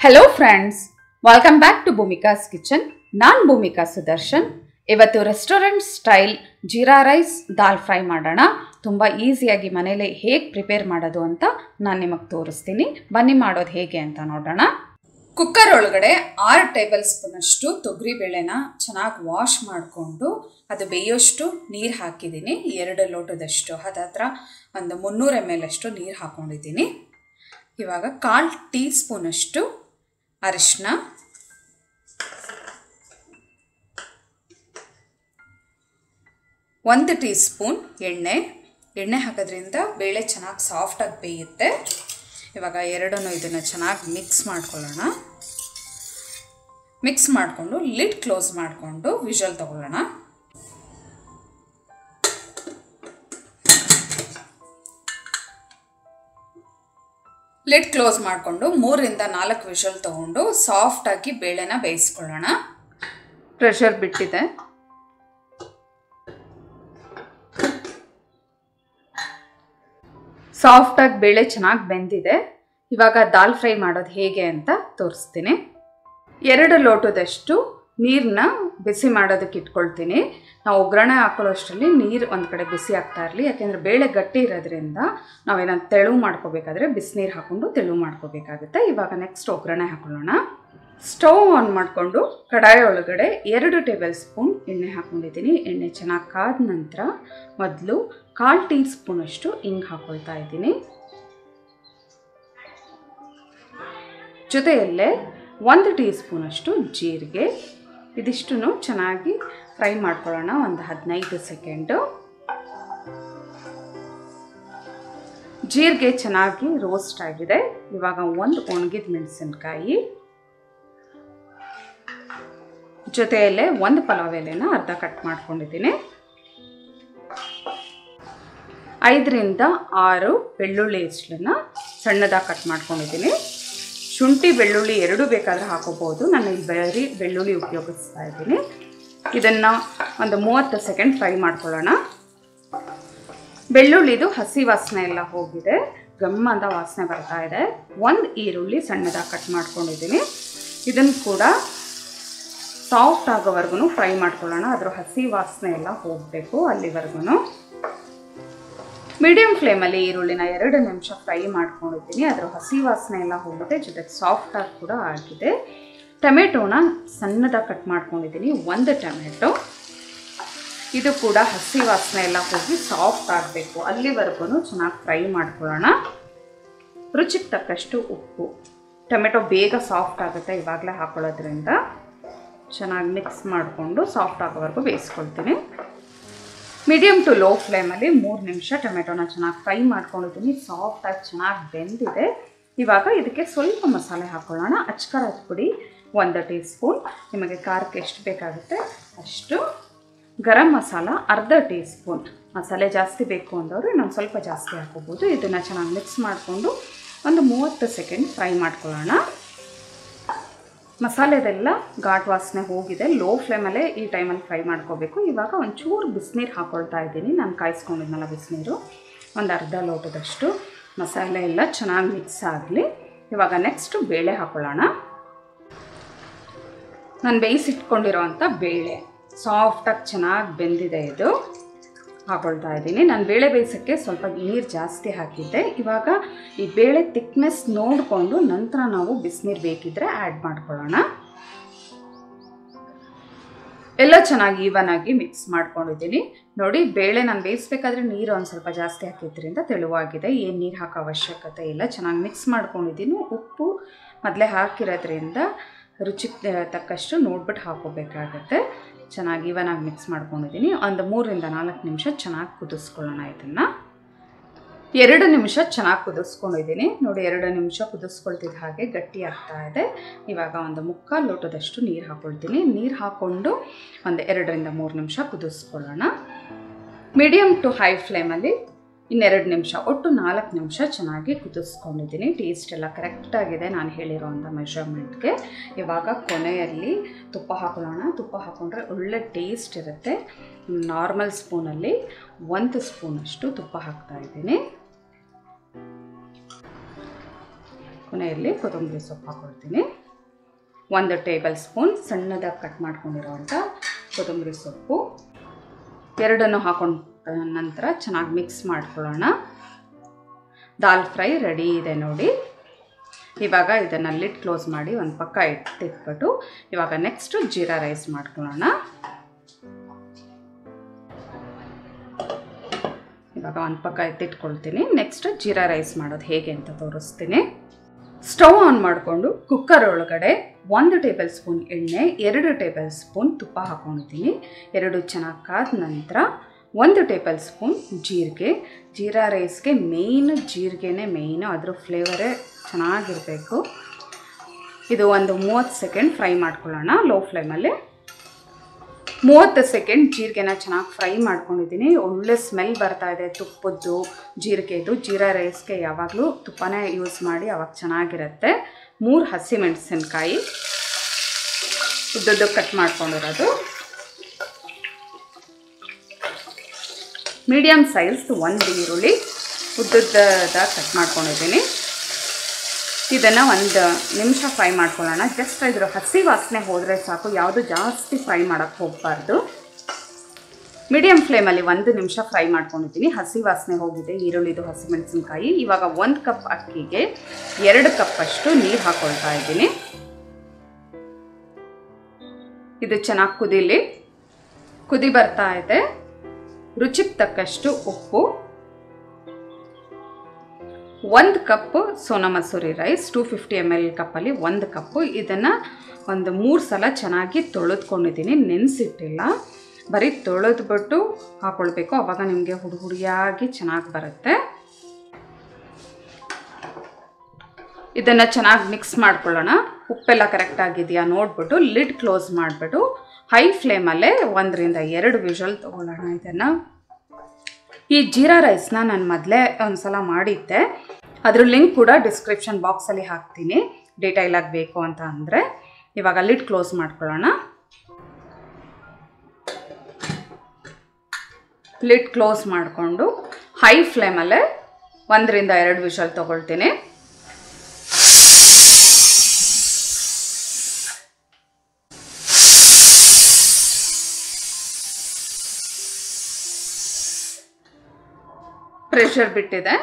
hello friends welcome back to Bhoomika's kitchen ನಾನು ಭೂಮಿಕಾ ಸುದರ್ಶನ್ ಇವತ್ತು restaurant style jeera rice dal fry ಮಾಡೋಣ ತುಂಬ ಈಸಿಯಾಗಿ ಮನೇಲಿ ಹೇಗೆ ಪ್ರಿಪೇರ್ ಮಾಡೋದು ಅಂತ ನಾನು ನಿಮಗೆ ತೋರಿಸ್ತೀನಿ ಬನ್ನಿ ಮಾಡೋದು ಹೇಗೆ ಅಂತ ನೋಡೋಣ ಕುಕ್ಕರ್ ಒಳಗಡೆ ಆರು ಟೇಬಲ್ ಸ್ಪೂನಷ್ಟು ತೊಗರಿಬೇಳೆನ ಚೆನ್ನಾಗಿ ವಾಶ್ ಮಾಡಿಕೊಂಡು ಅದು ಬೇಯೋಷ್ಟು ನೀರು ಹಾಕಿದ್ದೀನಿ ಎರಡು ಲೋಟದಷ್ಟು ಹತ್ರ ಒಂದು ಮುನ್ನೂರು ಎಮ್ ಎಲ್ ಅಷ್ಟು ನೀರು ಹಾಕ್ಕೊಂಡಿದ್ದೀನಿ ಇವಾಗ ಕಾಲು ಟೀ ಸ್ಪೂನಷ್ಟು ಅರಿಶಿನ ಒಂದು ಟೀ ಸ್ಪೂನ್ ಎಣ್ಣೆ ಎಣ್ಣೆ ಹಾಕೋದ್ರಿಂದ ಬೇಳೆ ಚೆನ್ನಾಗಿ ಸಾಫ್ಟಾಗಿ ಬೇಯುತ್ತೆ ಇವಾಗ ಎರಡನ್ನೂ ಇದನ್ನು ಚೆನ್ನಾಗಿ ಮಿಕ್ಸ್ ಮಾಡ್ಕೊಳ್ಳೋಣ ಮಿಕ್ಸ್ ಮಾಡಿಕೊಂಡು ಲಿಡ್ ಕ್ಲೋಸ್ ಮಾಡಿಕೊಂಡು ವಿಜಲ್ ತಗೊಳ್ಳೋಣ ಲಿಡ್ ಕ್ಲೋಸ್ ಮಾಡಿಕೊಂಡು ಮೂರರಿಂದ ನಾಲ್ಕು ವಿಷಲ್ ತೊಗೊಂಡು ಸಾಫ್ಟಾಗಿ ಬೇಳೆನ ಬೇಯಿಸ್ಕೊಳ್ಳೋಣ ಪ್ರೆಷರ್ ಬಿಟ್ಟಿದೆ ಸಾಫ್ಟಾಗಿ ಬೇಳೆ ಚೆನ್ನಾಗಿ ಬೆಂದಿದೆ ಇವಾಗ ದಾಲ್ ಫ್ರೈ ಮಾಡೋದು ಹೇಗೆ ಅಂತ ತೋರಿಸ್ತೀನಿ ಎರಡು ಲೋಟದಷ್ಟು ನೀರನ್ನ ಬಿಸಿ ಮಾಡೋದಕ್ಕೆ ಇಟ್ಕೊಳ್ತೀನಿ ನಾವು ಒಗ್ಗರಣೆ ಹಾಕೊಳ್ಳೋಷ್ಟರಲ್ಲಿ ನೀರು ಒಂದು ಕಡೆ ಬಿಸಿ ಆಗ್ತಾ ಇರಲಿ ಯಾಕೆಂದರೆ ಬೇಳೆ ಗಟ್ಟಿ ಇರೋದ್ರಿಂದ ನಾವೇನಾದ್ರು ತೆಳು ಮಾಡ್ಕೋಬೇಕಾದ್ರೆ ಬಿಸಿನೀರು ಹಾಕ್ಕೊಂಡು ತೆಳು ಮಾಡ್ಕೋಬೇಕಾಗುತ್ತೆ ಇವಾಗ ನೆಕ್ಸ್ಟ್ ಒಗ್ಗರಣೆ ಹಾಕೊಳ್ಳೋಣ ಸ್ಟವ್ ಆನ್ ಮಾಡಿಕೊಂಡು ಕಡಾಯಿ ಒಳಗಡೆ ಎರಡು ಟೇಬಲ್ ಸ್ಪೂನ್ ಎಣ್ಣೆ ಹಾಕ್ಕೊಂಡಿದ್ದೀನಿ ಎಣ್ಣೆ ಚೆನ್ನಾಗಿ ಕಾದ ನಂತರ ಮೊದಲು ಕಾಲು ಟೀ ಸ್ಪೂನಷ್ಟು ಹಿಂಗೆ ಹಾಕ್ಕೊಳ್ತಾ ಇದ್ದೀನಿ ಜೊತೆಯಲ್ಲೇ ಒಂದು ಟೀ ಸ್ಪೂನಷ್ಟು ಜೀರಿಗೆ ಇದಿಷ್ಟು ಚೆನ್ನಾಗಿ ಫ್ರೈ ಮಾಡ್ಕೊಳ್ಳೋಣ ಒಂದು ಹದಿನೈದು ಸೆಕೆಂಡು ಜೀರಿಗೆ ಚೆನ್ನಾಗಿ ರೋಸ್ಟ್ ಆಗಿದೆ ಇವಾಗ ಒಂದು ಒಣಗಿದ ಮೆಣಸಿನ್ಕಾಯಿ ಜೊತೆಯಲ್ಲೇ ಒಂದು ಪಲಾವ್ ಎಲೆನ ಅರ್ಧ ಕಟ್ ಮಾಡ್ಕೊಂಡಿದ್ದೀನಿ ಐದರಿಂದ ಆರು ಬೆಳ್ಳುಳ್ಳಿ ಇಷ್ಟನ್ನ ಸಣ್ಣದಾಗಿ ಕಟ್ ಮಾಡ್ಕೊಂಡಿದ್ದೀನಿ ಶುಂಠಿ ಬೆಳ್ಳುಳ್ಳಿ ಎರಡೂ ಬೇಕಾದರೆ ಹಾಕೋಬೋದು ನಾನು ಇಲ್ಲಿ ಬರೀ ಬೆಳ್ಳುಳ್ಳಿ ಉಪಯೋಗಿಸ್ತಾ ಇದ್ದೀನಿ ಇದನ್ನು ಒಂದು ಮೂವತ್ತು ಸೆಕೆಂಡ್ ಫ್ರೈ ಮಾಡ್ಕೊಳ್ಳೋಣ ಬೆಳ್ಳುಳ್ಳಿದು ಹಸಿ ವಾಸನೆ ಎಲ್ಲ ಹೋಗಿದೆ ಗಮ್ಮ ಅಂತ ವಾಸನೆ ಬರ್ತಾ ಇದೆ ಒಂದು ಈರುಳ್ಳಿ ಸಣ್ಣದಾಗಿ ಕಟ್ ಮಾಡ್ಕೊಂಡಿದ್ದೀನಿ ಇದನ್ನು ಕೂಡ ಸಾಫ್ಟ್ ಆಗೋವರೆಗೂ ಫ್ರೈ ಮಾಡ್ಕೊಳ್ಳೋಣ ಅದರ ಹಸಿ ವಾಸನೆ ಎಲ್ಲ ಹೋಗಬೇಕು ಅಲ್ಲಿವರೆಗೂ ಮೀಡಿಯಂ ಫ್ಲೇಮಲ್ಲಿ ಈರುಳ್ಳಿನ ಎರಡು ನಿಮಿಷ ಫ್ರೈ ಮಾಡ್ಕೊಂಡಿದ್ದೀನಿ ಅದರ ಹಸಿ ವಾಸನೆ ಎಲ್ಲ ಹೋಗುತ್ತೆ ಜೊತೆಗೆ ಸಾಫ್ಟಾಗಿ ಕೂಡ ಆಗಿದೆ ಟೊಮೆಟೊನ ಸಣ್ಣದಾಗಿ ಕಟ್ ಮಾಡ್ಕೊಂಡಿದ್ದೀನಿ ಒಂದು ಟೊಮೆಟೊ ಇದು ಕೂಡ ಹಸಿ ವಾಸನೆ ಎಲ್ಲ ಹೋಗಿ ಸಾಫ್ಟ್ ಆಗಬೇಕು ಅಲ್ಲಿವರೆಗೂ ಚೆನ್ನಾಗಿ ಫ್ರೈ ಮಾಡ್ಕೊಳ್ಳೋಣ ರುಚಿಗೆ ತಕ್ಕಷ್ಟು ಉಪ್ಪು ಟೊಮೆಟೊ ಬೇಗ ಸಾಫ್ಟ್ ಆಗುತ್ತೆ ಇವಾಗಲೇ ಹಾಕೊಳ್ಳೋದ್ರಿಂದ ಚೆನ್ನಾಗಿ ಮಿಕ್ಸ್ ಮಾಡಿಕೊಂಡು ಸಾಫ್ಟ್ ಆಗೋವರೆಗೂ ಬೇಯಿಸ್ಕೊಳ್ತೀನಿ ಮೀಡಿಯಮ್ ಟು ಲೋ ಫ್ಲೇಮಲ್ಲಿ ಮೂರು ನಿಮಿಷ ಟೊಮೆಟೊನ ಚೆನ್ನಾಗಿ ಫ್ರೈ ಮಾಡ್ಕೊಂಡಿದ್ದೀನಿ ಸಾಫ್ಟಾಗಿ ಚೆನ್ನಾಗಿ ಬೆಂದಿದೆ ಇವಾಗ ಇದಕ್ಕೆ ಸ್ವಲ್ಪ ಮಸಾಲೆ ಹಾಕ್ಕೊಳ್ಳೋಣ ಅಚ್ಕರದ ಪುಡಿ ಒಂದು ಟೀ ಸ್ಪೂನ್ ನಿಮಗೆ ಖಾರಕ್ಕೆ ಎಷ್ಟು ಬೇಕಾಗುತ್ತೆ ಅಷ್ಟು ಗರಂ ಮಸಾಲ ಅರ್ಧ ಟೀ ಸ್ಪೂನ್ ಮಸಾಲೆ ಜಾಸ್ತಿ ಬೇಕು ಅಂದವರು ಇನ್ನೊಂದು ಸ್ವಲ್ಪ ಜಾಸ್ತಿ ಹಾಕೋಬೋದು ಇದನ್ನು ಚೆನ್ನಾಗಿ ಮಿಕ್ಸ್ ಮಾಡಿಕೊಂಡು ಒಂದು ಮೂವತ್ತು ಸೆಕೆಂಡ್ ಫ್ರೈ ಮಾಡ್ಕೊಳ್ಳೋಣ ಮಸಾಲೆದೆಲ್ಲ ಘಾಟ್ ವಾಸನೆ ಹೋಗಿದೆ ಲೋ ಫ್ಲೇಮಲ್ಲೇ ಈ ಟೈಮಲ್ಲಿ ಫ್ರೈ ಮಾಡ್ಕೋಬೇಕು ಇವಾಗ ಒಂಚೂರು ಬಿಸಿನೀರು ಹಾಕ್ಕೊಳ್ತಾ ಇದ್ದೀನಿ ನಾನು ಕಾಯಿಸ್ಕೊಂಡಿದ್ನಲ್ಲ ಬಿಸಿನೀರು ಒಂದು ಅರ್ಧ ಲೋಟದಷ್ಟು ಮಸಾಲೆ ಎಲ್ಲ ಚೆನ್ನಾಗಿ ಮಿಕ್ಸ್ ಆಗಲಿ ಇವಾಗ ನೆಕ್ಸ್ಟು ಬೇಳೆ ಹಾಕ್ಕೊಳ್ಳೋಣ ನಾನು ಬೇಯಿಸಿಟ್ಕೊಂಡಿರೋವಂಥ ಬೇಳೆ ಸಾಫ್ಟಾಗಿ ಚೆನ್ನಾಗಿ ಬೆಂದಿದೆ ಇದು ಹಾಕೊಳ್ತಾ ಇದ್ದೀನಿ ನಾನು ಬೇಳೆ ಬೇಯಿಸೋಕ್ಕೆ ಸ್ವಲ್ಪ ನೀರು ಜಾಸ್ತಿ ಹಾಕಿದ್ದೆ ಇವಾಗ ಈ ಬೇಳೆ ತಿಕ್ನೆಸ್ ನೋಡಿಕೊಂಡು ನಂತರ ನಾವು ಬಿಸಿನೀರು ಬೇಕಿದ್ದರೆ ಆ್ಯಡ್ ಮಾಡ್ಕೊಳ್ಳೋಣ ಎಲ್ಲ ಚೆನ್ನಾಗಿ ಈವನ್ ಆಗಿ ಮಿಕ್ಸ್ ಮಾಡ್ಕೊಂಡಿದ್ದೀನಿ ನೋಡಿ ಬೇಳೆ ನಾನು ಬೇಯಿಸ್ಬೇಕಾದ್ರೆ ನೀರು ಒಂದು ಸ್ವಲ್ಪ ಜಾಸ್ತಿ ಹಾಕಿದ್ರಿಂದ ತೆಳುವಾಗಿದೆ ಏನು ನೀರು ಹಾಕೋ ಅವಶ್ಯಕತೆ ಇಲ್ಲ ಚೆನ್ನಾಗಿ ಮಿಕ್ಸ್ ಮಾಡ್ಕೊಂಡಿದ್ದೀನಿ ಉಪ್ಪು ಮೊದಲೇ ಹಾಕಿರೋದ್ರಿಂದ ರುಚಿಗೆ ತಕ್ಕಷ್ಟು ನೋಡ್ಬಿಟ್ಟು ಹಾಕೋಬೇಕಾಗತ್ತೆ ಚೆನ್ನಾಗಿ ಇವನಾಗಿ ಮಿಕ್ಸ್ ಮಾಡ್ಕೊಂಡಿದ್ದೀನಿ ಒಂದು ಮೂರರಿಂದ ನಾಲ್ಕು ನಿಮಿಷ ಚೆನ್ನಾಗಿ ಕುದಿಸ್ಕೊಳ್ಳೋಣ ಇದನ್ನು ಎರಡು ನಿಮಿಷ ಚೆನ್ನಾಗಿ ಕುದಿಸ್ಕೊಂಡಿದ್ದೀನಿ ನೋಡಿ ಎರಡು ನಿಮಿಷ ಕುದಿಸ್ಕೊಳ್ತಿದ್ದ ಹಾಗೆ ಗಟ್ಟಿ ಆಗ್ತಾ ಇದೆ ಇವಾಗ ಒಂದು ಮುಕ್ಕಾಲು ಲೋಟದಷ್ಟು ನೀರು ಹಾಕ್ಕೊಳ್ತೀನಿ ನೀರು ಹಾಕ್ಕೊಂಡು ಒಂದು ಎರಡರಿಂದ ಮೂರು ನಿಮಿಷ ಕುದಿಸ್ಕೊಳ್ಳೋಣ ಮೀಡಿಯಮ್ ಟು ಹೈ ಫ್ಲೇಮಲ್ಲಿ ಇನ್ನೆರಡು ನಿಮಿಷ ಒಟ್ಟು ನಾಲ್ಕು ನಿಮಿಷ ಚೆನ್ನಾಗಿ ಕುದಿಸ್ಕೊಂಡಿದ್ದೀನಿ ಟೇಸ್ಟ್ ಎಲ್ಲ ಕರೆಕ್ಟಾಗಿದೆ ನಾನು ಹೇಳಿರೋವಂಥ ಮೆಷರ್ಮೆಂಟ್ಗೆ ಇವಾಗ ಕೊನೆಯಲ್ಲಿ ತುಪ್ಪ ಹಾಕೊಳ್ಳೋಣ ತುಪ್ಪ ಹಾಕ್ಕೊಂಡ್ರೆ ಒಳ್ಳೆ ಟೇಸ್ಟ್ ಇರುತ್ತೆ ನಾರ್ಮಲ್ ಸ್ಪೂನಲ್ಲಿ ಒಂದು ಸ್ಪೂನಷ್ಟು ತುಪ್ಪ ಹಾಕ್ತಾ ಇದ್ದೀನಿ ಕೊನೆಯಲ್ಲಿ ಕೊತ್ತಂಬರಿ ಸೊಪ್ಪು ಹಾಕ್ಕೊಳ್ತೀನಿ ಒಂದು ಟೇಬಲ್ ಸ್ಪೂನ್ ಸಣ್ಣದಾಗಿ ಕಟ್ ಮಾಡ್ಕೊಂಡಿರೋವಂಥ ಕೊತ್ತಂಬರಿ ಸೊಪ್ಪು ಎರಡನ್ನು ಹಾಕೊಂಡ ನಂತರ ಚೆನ್ನಾಗಿ ಮಿಕ್ಸ್ ಮಾಡ್ಕೊಳ್ಳೋಣ ದಾಲ್ ಫ್ರೈ ರೆಡಿ ಇದೆ ನೋಡಿ ಇವಾಗ ಇದನ್ನು ಲಿಡ್ ಕ್ಲೋಸ್ ಮಾಡಿ ಒಂದು ಪಕ್ಕ ಇಟ್ಟಿಟ್ಬಿಟ್ಟು ಇವಾಗ ನೆಕ್ಸ್ಟು ಜೀರಾ ರೈಸ್ ಮಾಡ್ಕೊಳ್ಳೋಣ ಇವಾಗ ಒಂದು ಪಕ್ಕ ಎತ್ತಿಟ್ಕೊಳ್ತೀನಿ ನೆಕ್ಸ್ಟ್ ಜೀರಾ ರೈಸ್ ಮಾಡೋದು ಹೇಗೆ ಅಂತ ತೋರಿಸ್ತೀನಿ ಸ್ಟವ್ ಆನ್ ಮಾಡಿಕೊಂಡು ಕುಕ್ಕರ್ ಒಳಗಡೆ ಒಂದು ಟೇಬಲ್ ಸ್ಪೂನ್ ಎಣ್ಣೆ ಎರಡು ಟೇಬಲ್ ಸ್ಪೂನ್ ತುಪ್ಪ ಹಾಕೊಂಡಿದ್ದೀನಿ ಎರಡು ಚೆನ್ನಾಗಿ ಕಾದ ನಂತರ ಒಂದು ಟೇಬಲ್ ಸ್ಪೂನ್ ಜೀರಿಗೆ ಜೀರಾ ರೈಸ್ಗೆ ಮೇಯ್ನ್ ಜೀರಿಗೆನೇ ಮೇಯ್ನು ಅದ್ರ ಫ್ಲೇವರೇ ಚೆನ್ನಾಗಿರಬೇಕು ಇದು ಒಂದು ಮೂವತ್ತು ಸೆಕೆಂಡ್ ಫ್ರೈ ಮಾಡ್ಕೊಳ್ಳೋಣ ಲೋ ಫ್ಲೇಮಲ್ಲಿ ಮೂವತ್ತು ಸೆಕೆಂಡ್ ಜೀರಿಗೆನ ಚೆನ್ನಾಗಿ ಫ್ರೈ ಮಾಡ್ಕೊಂಡಿದ್ದೀನಿ ಒಳ್ಳೆ ಸ್ಮೆಲ್ ಬರ್ತಾ ಇದೆ ತುಪ್ಪದ್ದು ಜೀರಿಗೆದು ಜೀರಾ ರೈಸ್ಗೆ ಯಾವಾಗಲೂ ತುಪ್ಪನೇ ಯೂಸ್ ಮಾಡಿ ಅವಾಗ ಚೆನ್ನಾಗಿರುತ್ತೆ ಮೂರು ಹಸಿಮೆಣಸಿನ್ಕಾಯಿ ಉದ್ದದ್ದು ಕಟ್ ಮಾಡ್ಕೊಂಡಿರೋದು ಮೀಡಿಯಮ್ ಸೈಜ್ ಒಂದು ಈರುಳ್ಳಿ ಉದ್ದದ ಕಟ್ ಮಾಡ್ಕೊಂಡಿದ್ದೀನಿ ಇದನ್ನು ಒಂದು ನಿಮಿಷ ಫ್ರೈ ಮಾಡ್ಕೊಳ್ಳೋಣ ಜಸ್ಟ್ ಇದ್ರ ಹಸಿ ವಾಸನೆ ಹೋದರೆ ಸಾಕು ಯಾವುದು ಜಾಸ್ತಿ ಫ್ರೈ ಮಾಡೋಕ್ಕೆ ಹೋಗಬಾರ್ದು ಮೀಡಿಯಮ್ ಫ್ಲೇಮಲ್ಲಿ ಒಂದು ನಿಮಿಷ ಫ್ರೈ ಮಾಡ್ಕೊಂಡಿದ್ದೀನಿ ಹಸಿ ವಾಸನೆ ಹೋಗಿದೆ ಈರುಳ್ಳಿದು ಹಸಿಮೆಣಸಿನ್ಕಾಯಿ ಇವಾಗ ಒಂದು ಕಪ್ ಅಕ್ಕಿಗೆ ಎರಡು ಕಪ್ಪಷ್ಟು ನೀರು ಹಾಕೊಳ್ತಾ ಇದ್ದೀನಿ ಇದು ಚೆನ್ನಾಗಿ ಕುದೀಲಿ ಕುದಿ ಬರ್ತಾ ಇದೆ ರುಚಿಗೆ ತಕ್ಕಷ್ಟು ಉಪ್ಪು ಒಂದು cup Sona Masoori rice two fifty M L ಕಪ್ಪಲ್ಲಿ ಒಂದು ಕಪ್ಪು ಇದನ್ನು ಒಂದು ಮೂರು ಸಲ ಚೆನ್ನಾಗಿ ತೊಳೆದ್ಕೊಂಡಿದ್ದೀನಿ ನೆನೆಸಿಟ್ಟಿಲ್ಲ ಬರೀ ತೊಳೆದ್ಬಿಟ್ಟು ಹಾಕ್ಕೊಳ್ಬೇಕು ಆವಾಗ ನಿಮಗೆ ಹುಡಿ ಹುಡಿಯಾಗಿ ಚೆನ್ನಾಗಿ ಬರುತ್ತೆ ಇದನ್ನು ಚೆನ್ನಾಗಿ ಮಿಕ್ಸ್ ಮಾಡ್ಕೊಳ್ಳೋಣ ಉಪ್ಪೆಲ್ಲ ಕರೆಕ್ಟಾಗಿದೆಯಾ ನೋಡಿಬಿಟ್ಟು ಲಿಡ್ ಕ್ಲೋಸ್ ಮಾಡಿಬಿಟ್ಟು ಹೈ ಫ್ಲೇಮಲ್ಲೇ ಒಂದರಿಂದ ಎರಡು ವಿಷಲ್ ತೊಗೊಳ್ಳೋಣ ಇದನ್ನು ಈ ಜೀರಾ ರೈಸ್ನ ನಾನು ಮೊದಲೇ ಒಂದು ಸಲ ಮಾಡಿದ್ದೆ ಅದ್ರ ಲಿಂಕ್ ಕೂಡ ಡಿಸ್ಕ್ರಿಪ್ಷನ್ ಬಾಕ್ಸಲ್ಲಿ ಹಾಕ್ತೀನಿ ಡೀಟೈಲ್ ಆಗಿ ಬೇಕು ಅಂತ ಅಂದರೆ ಇವಾಗ ಲಿಡ್ ಕ್ಲೋಸ್ ಮಾಡ್ಕೊಳ್ಳೋಣ ಲಿಡ್ ಕ್ಲೋಸ್ ಮಾಡಿಕೊಂಡು ಹೈ ಫ್ಲೇಮಲ್ಲೇ ಒಂದರಿಂದ ಎರಡು ವಿಷಲ್ ತೊಗೊಳ್ತೀನಿ ಪ್ರೆಷರ್ ಬಿಟ್ಟಿದೆ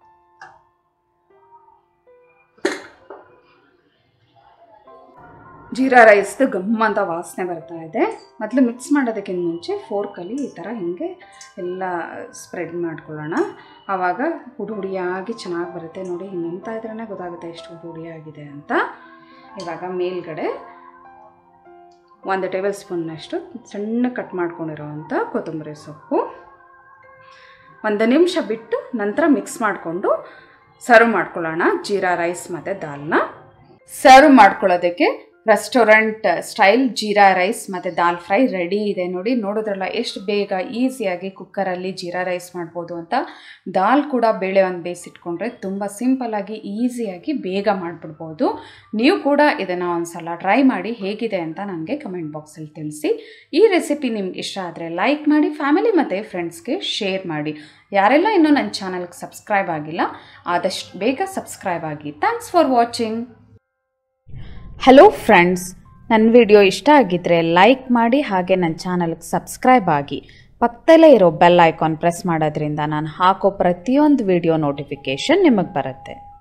ಜೀರಾ ರೈಸ್ದು ಗಮ್ಮ ಅಂತ ವಾಸನೆ ಬರ್ತಾ ಇದೆ ಮೊದಲು ಮಿಕ್ಸ್ ಮಾಡೋದಕ್ಕಿಂತ ಮುಂಚೆ ಫೋರ್ಕಲ್ಲಿ ಈ ಥರ ಹಿಂಗೆ ಎಲ್ಲ ಸ್ಪ್ರೆಡ್ ಮಾಡ್ಕೊಳ್ಳೋಣ ಆವಾಗ ಹುಡಿ ಹುಡಿಯಾಗಿ ಚೆನ್ನಾಗಿ ಬರುತ್ತೆ ನೋಡಿ ಹಿಂಗೆ ಅಂತ ಇದ್ರೇ ಗೊತ್ತಾಗುತ್ತೆ ಎಷ್ಟು ಹುಡಿ ಹುಡಿಯಾಗಿದೆ ಅಂತ ಇವಾಗ ಮೇಲ್ಗಡೆ ಒಂದು ಟೇಬಲ್ ಸ್ಪೂನ್ನಷ್ಟು ಸಣ್ಣ ಕಟ್ ಮಾಡ್ಕೊಂಡಿರೋವಂಥ ಕೊತ್ತಂಬರಿ ಸೊಪ್ಪು ಒಂದು ನಿಮಿಷ ಬಿಟ್ಟು ನಂತರ ಮಿಕ್ಸ್ ಮಾಡಿಕೊಂಡು ಸರ್ವ್ ಮಾಡ್ಕೊಳ್ಳೋಣ ಜೀರಾ ರೈಸ್ ಮತ್ತು ದಾಲ್ನ ಸರ್ವ್ ಮಾಡ್ಕೊಳ್ಳೋದಕ್ಕೆ ರೆಸ್ಟೋರೆಂಟ್ ಸ್ಟೈಲ್ ಜೀರಾ ರೈಸ್ ಮತ್ತು ದಾಲ್ ಫ್ರೈ ರೆಡಿ ಇದೆ ನೋಡಿ ನೋಡಿದ್ರಲ್ಲ ಎಷ್ಟು ಬೇಗ ಈಸಿಯಾಗಿ ಕುಕ್ಕರಲ್ಲಿ ಜೀರಾ ರೈಸ್ ಮಾಡ್ಬೋದು ಅಂತ ದಾಲ್ ಕೂಡ ಬೇಳೆ ಒಂದು ಬೇಯಿಸಿಟ್ಕೊಂಡ್ರೆ ತುಂಬ ಸಿಂಪಲ್ಲಾಗಿ ಈಸಿಯಾಗಿ ಬೇಗ ಮಾಡಿಬಿಡ್ಬೋದು ನೀವು ಕೂಡ ಇದನ್ನು ಒಂದು ಸಲ ಟ್ರೈ ಮಾಡಿ ಹೇಗಿದೆ ಅಂತ ನನಗೆ ಕಮೆಂಟ್ ಬಾಕ್ಸಲ್ಲಿ ತಿಳಿಸಿ ಈ ರೆಸಿಪಿ ನಿಮ್ಗೆ ಇಷ್ಟ ಆದರೆ ಲೈಕ್ ಮಾಡಿ ಫ್ಯಾಮಿಲಿ ಮತ್ತು ಫ್ರೆಂಡ್ಸ್ಗೆ ಶೇರ್ ಮಾಡಿ ಯಾರೆಲ್ಲ ಇನ್ನೂ ನನ್ನ ಚಾನಲ್ಗೆ ಸಬ್ಸ್ಕ್ರೈಬ್ ಆಗಿಲ್ಲ ಆದಷ್ಟು ಬೇಗ ಸಬ್ಸ್ಕ್ರೈಬ್ ಆಗಿ thanks for watching hello friends ನನ್ನ ವಿಡಿಯೋ ಇಷ್ಟ ಆಗಿದ್ದರೆ ಲೈಕ್ ಮಾಡಿ ಹಾಗೆ ನನ್ನ ಚಾನಲ್ಗೆ ಸಬ್ಸ್ಕ್ರೈಬ್ ಆಗಿ ಪಕ್ಕದಲ್ಲೇ ಇರೋ ಬೆಲ್ ಐಕಾನ್ ಪ್ರೆಸ್ ಮಾಡೋದ್ರಿಂದ ನಾನು ಹಾಕೋ ಪ್ರತಿಯೊಂದು ವಿಡಿಯೋ ನೋಟಿಫಿಕೇಷನ್ ನಿಮಗೆ ಬರುತ್ತೆ